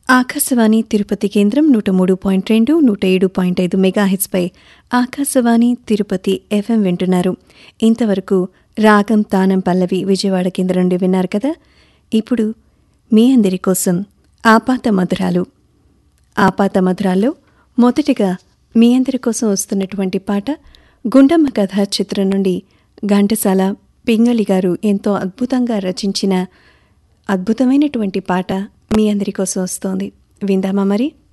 ఆకాశవాణి తిరుపతి కేంద్రం నూట మూడు పాయింట్ రెండు నూట ఏడు పాయింట్ ఐదు మెగాహెచ్పై ఆకాశవాణి తిరుపతి ఎఫ్ఎం వింటున్నారు ఇంతవరకు రాగం తానం పల్లవి విజయవాడ కేంద్రం నుండి విన్నారు కదా ఇప్పుడు మీ అందరి కోసం ఆపాత మధురాలు ఆపాత మధురాల్లో మొదటిగా మీ అందరి కోసం వస్తున్నటువంటి పాట గుండమ్మ కథ చిత్రం నుండి ఘంటసాల పింగళి గారు ఎంతో అద్భుతంగా రచించిన అద్భుతమైనటువంటి పాట మీ అందరి కోసం వస్తోంది విందామా మరి